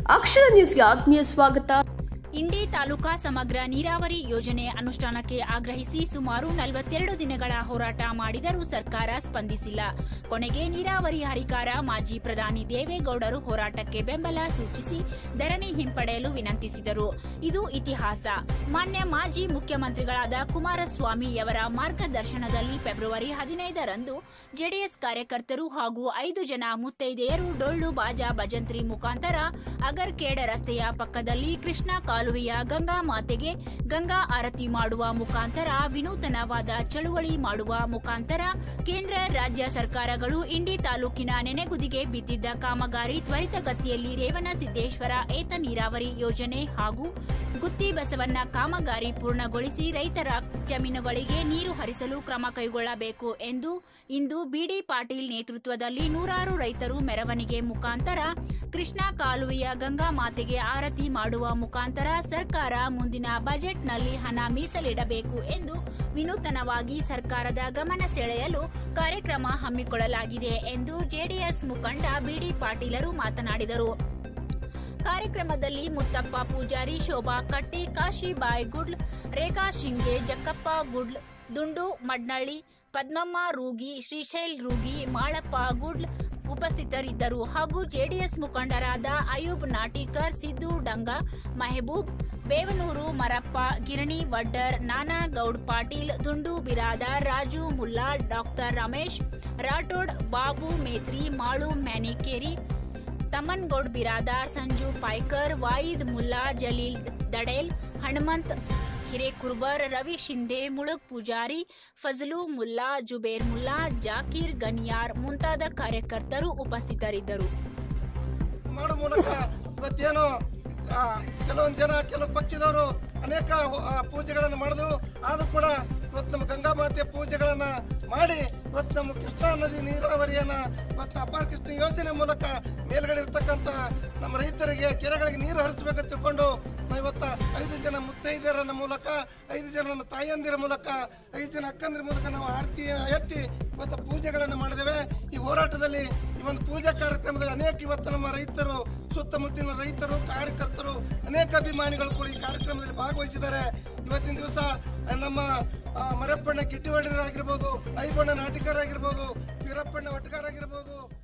ಅಕ್ಷರ ನ್ಯೂಸ್ಗೆ ಆತ್ಮೀಯ ಸ್ವಾಗತ ಇಂಡಿ ತಾಲೂಕಾ ಸಮಗ್ರ ನೀರಾವರಿ ಯೋಜನೆ ಅನುಷ್ಠಾನಕ್ಕೆ ಆಗ್ರಹಿಸಿ ಸುಮಾರು ನಲವತ್ತೆರಡು ದಿನಗಳ ಹೋರಾಟ ಮಾಡಿದರೂ ಸರ್ಕಾರ ಸ್ಪಂದಿಸಿಲ್ಲ ಕೊನೆಗೆ ನೀರಾವರಿ ಹರಿಕಾರ ಮಾಜಿ ಪ್ರಧಾನಿ ದೇವೇಗೌಡರು ಹೋರಾಟಕ್ಕೆ ಬೆಂಬಲ ಸೂಚಿಸಿ ಧರಣಿ ಹಿಂಪಡೆಯಲು ವಿನಂತಿಸಿದರು ಇದು ಇತಿಹಾಸ ಮಾನ್ಯ ಮಾಜಿ ಮುಖ್ಯಮಂತ್ರಿಗಳಾದ ಕುಮಾರಸ್ವಾಮಿಯವರ ಮಾರ್ಗದರ್ಶನದಲ್ಲಿ ಫೆಬ್ರವರಿ ಹದಿನೈದರಂದು ಜೆಡಿಎಸ್ ಕಾರ್ಯಕರ್ತರು ಹಾಗೂ ಐದು ಜನ ಮುತ್ತೈದೆಯರು ಡೊಳ್ಳು ಬಾಜಾ ಭಜಂತ್ರಿ ಮುಖಾಂತರ ಅಗರ್ಕೇಡ ರಸ್ತೆಯ ಪಕ್ಕದಲ್ಲಿ ಕೃಷ್ಣ ಕಾಲುವೆಯ ಗಂಗಾ ಮಾತೆಗೆ ಗಂಗಾ ಆರತಿ ಮಾಡುವ ಮುಖಾಂತರ ವಿನೂತನವಾದ ಚಳುವಳಿ ಮಾಡುವ ಮುಖಾಂತರ ಕೇಂದ್ರ ರಾಜ್ಯ ಸರ್ಕಾರಗಳು ಇಂಡಿ ತಾಲೂಕಿನ ನೆನೆಗುದಿಗೆ ಬಿದ್ದಿದ್ದ ಕಾಮಗಾರಿ ತ್ವರಿತಗತಿಯಲ್ಲಿ ರೇವಣಸಿದ್ದೇಶ್ವರ ಏತ ನೀರಾವರಿ ಯೋಜನೆ ಹಾಗೂ ಗುತ್ತಿ ಬಸವಣ್ಣ ಕಾಮಗಾರಿ ಪೂರ್ಣಗೊಳಿಸಿ ರೈತರ ಜಮೀನುಗಳಿಗೆ ನೀರು ಹರಿಸಲು ಕ್ರಮ ಕೈಗೊಳ್ಳಬೇಕು ಎಂದು ಇಂದು ಬಿಡಿ ಪಾಟೀಲ್ ನೇತೃತ್ವದಲ್ಲಿ ನೂರಾರು ರೈತರು ಮೆರವಣಿಗೆ ಮುಖಾಂತರ ಕೃಷ್ಣಾ ಕಾಲುವೆಯ ಗಂಗಾ ಮಾತೆಗೆ ಆರತಿ ಮಾಡುವ ಮುಖಾಂತರ ಸರ್ಕಾರ ಮುಂದಿನ ಬಜೆಟ್ನಲ್ಲಿ ಹಣ ಮೀಸಲಿಡಬೇಕು ಎಂದು ವಿನೂತನವಾಗಿ ಸರ್ಕಾರದ ಗಮನ ಸೆಳೆಯಲು ಕಾರ್ಯಕ್ರಮ ಹಮ್ಮಿಕೊಳ್ಳಲಾಗಿದೆ ಎಂದು ಜೆಡಿಎಸ್ ಮುಖಂಡ ಬಿಡಿ ಪಾಟೀಲರು ಮಾತನಾಡಿದರು ಕಾರ್ಯಕ್ರಮದಲ್ಲಿ ಮುತ್ತಪ್ಪ ಪೂಜಾರಿ ಶೋಭಾ ಕಟ್ಟಿ ಕಾಶಿಬಾಯ್ ಗುಡ್ಲ್ ರೇಖಾ ಶಿಂಗೆ ಜಕ್ಕಪ್ಪ ಗುಡ್ಲ್ ದುಂಡು ಮಡ್ನಳ್ಳಿ ಪದ್ಮಮ್ಮ ರೂಗಿ ಶ್ರೀಶೈಲ್ ರೂಗಿ ಮಾಳಪ್ಪ ಗುಡ್ಲ್ ಉಪಸ್ಥಿತರಿದ್ದರು ಹಾಗೂ ಜೆಡಿಎಸ್ ಮುಖಂಡರಾದ ಅಯೂಬ್ ನಾಟಿಕರ್ ಸಿದ್ದು ಡಂಗ ಮೆಹಬೂಬ್ ಬೇವನೂರು ಮರಪ್ಪ ಗಿರಣಿ ವಡ್ಡರ್ ನಾನಾ ಗೌಡ್ ಪಾಟೀಲ್ ದುಂಡು ಬಿರಾದಾರ್ ರಾಜು ಮುಲ್ಲಾ ಡಾಕ್ಟರ್ ರಮೇಶ್ ರಾಠೋಡ್ ಬಾಬು ಮೇತ್ರಿ ಮಾಳು ಮ್ಯಾನಿಕೇರಿ ತಮನ್ಗೌಡ್ ಬಿರಾದಾರ್ ಸಂಜು ಪಾಯ್ಕರ್ ವಾಯಿದ್ ಮುಲ್ಲಾ ಜಲೀಲ್ ದಡೇಲ್ ಹನುಮಂತ್ ಹಿರೇಕುರ್ಬರ್ ರವಿ ಶಿಂದೆ ಮುಳುಗ್ ಪೂಜಾರಿ ಫಜಲು ಮುಲ್ಲಾ ಜುಬೇರ್ ಮುಲ್ಲಾ ಜಾಕೀರ್ ಗನಿಯಾರ್ ಮುಂತಾದ ಕಾರ್ಯಕರ್ತರು ಉಪಸ್ಥಿತರಿದ್ದರು ಮಾಡೋ ಮೂಲಕ ಇವತ್ತೇನು ಆ, ಕೆಲವೊಂದು ಜನ ಕೆಲವು ಪಕ್ಷದವರು ಅನೇಕ ಆ, ಪೂಜೆಗಳನ್ನು ಮಾಡಿದ್ರು ಆದ್ರೂ ಕೂಡ ಇವತ್ತು ನಮ್ಮ ಗಂಗಾ ಮಾತೆ ಪೂಜೆಗಳನ್ನ ಮಾಡಿ ಇವತ್ತು ನಮ್ಮ ಕೃಷ್ಣಾ ನದಿ ನೀರಾವರಿಯನ್ನ ಇವತ್ತು ಅಪಾರ ಕೃಷ್ಣ ಯೋಜನೆ ಮೂಲಕ ಮೇಲ್ಗಡೆ ಇರ್ತಕ್ಕಂಥ ನಮ್ಮ ರೈತರಿಗೆ ಕೆರೆಗಳಿಗೆ ನೀರು ಹರಿಸಬೇಕಂತ ತಿಳ್ಕೊಂಡು ನಾವು ಇವತ್ತ ಐದು ಜನ ಮುತ್ತೈದೆಯರನ್ನ ಮೂಲಕ ಐದು ಜನ ತಾಯಂದಿರ ಮೂಲಕ ಐದು ಜನ ಅಕ್ಕಂದಿರ ಮೂಲಕ ನಾವು ಆರತಿ ಎತ್ತಿ ಇವತ್ತು ಪೂಜೆಗಳನ್ನು ಮಾಡಿದ್ದೇವೆ ಈ ಹೋರಾಟದಲ್ಲಿ ಈ ಒಂದು ಪೂಜಾ ಕಾರ್ಯಕ್ರಮದಲ್ಲಿ ಅನೇಕ ಇವತ್ತು ನಮ್ಮ ರೈತರು ಸುತ್ತಮುತ್ತಲಿನ ರೈತರು ಕಾರ್ಯಕರ್ತರು ಅನೇಕ ಅಭಿಮಾನಿಗಳು ಕೂಡ ಈ ಕಾರ್ಯಕ್ರಮದಲ್ಲಿ ಭಾಗವಹಿಸಿದ್ದಾರೆ ಇವತ್ತಿನ ದಿವಸ ನಮ್ಮ ಆ, ಮರಪ್ಪಣ್ಣ ಗಿಡ್ಡಿವಾಡಿಗರಾಗಿರ್ಬೋದು ಐಬಣ್ಣ ನಾಟಿಕರಾಗಿರ್ಬೋದು ವೀರಪ್ಪಣ್ಣ ಒಟ್ಗಾರಾಗಿರ್ಬೋದು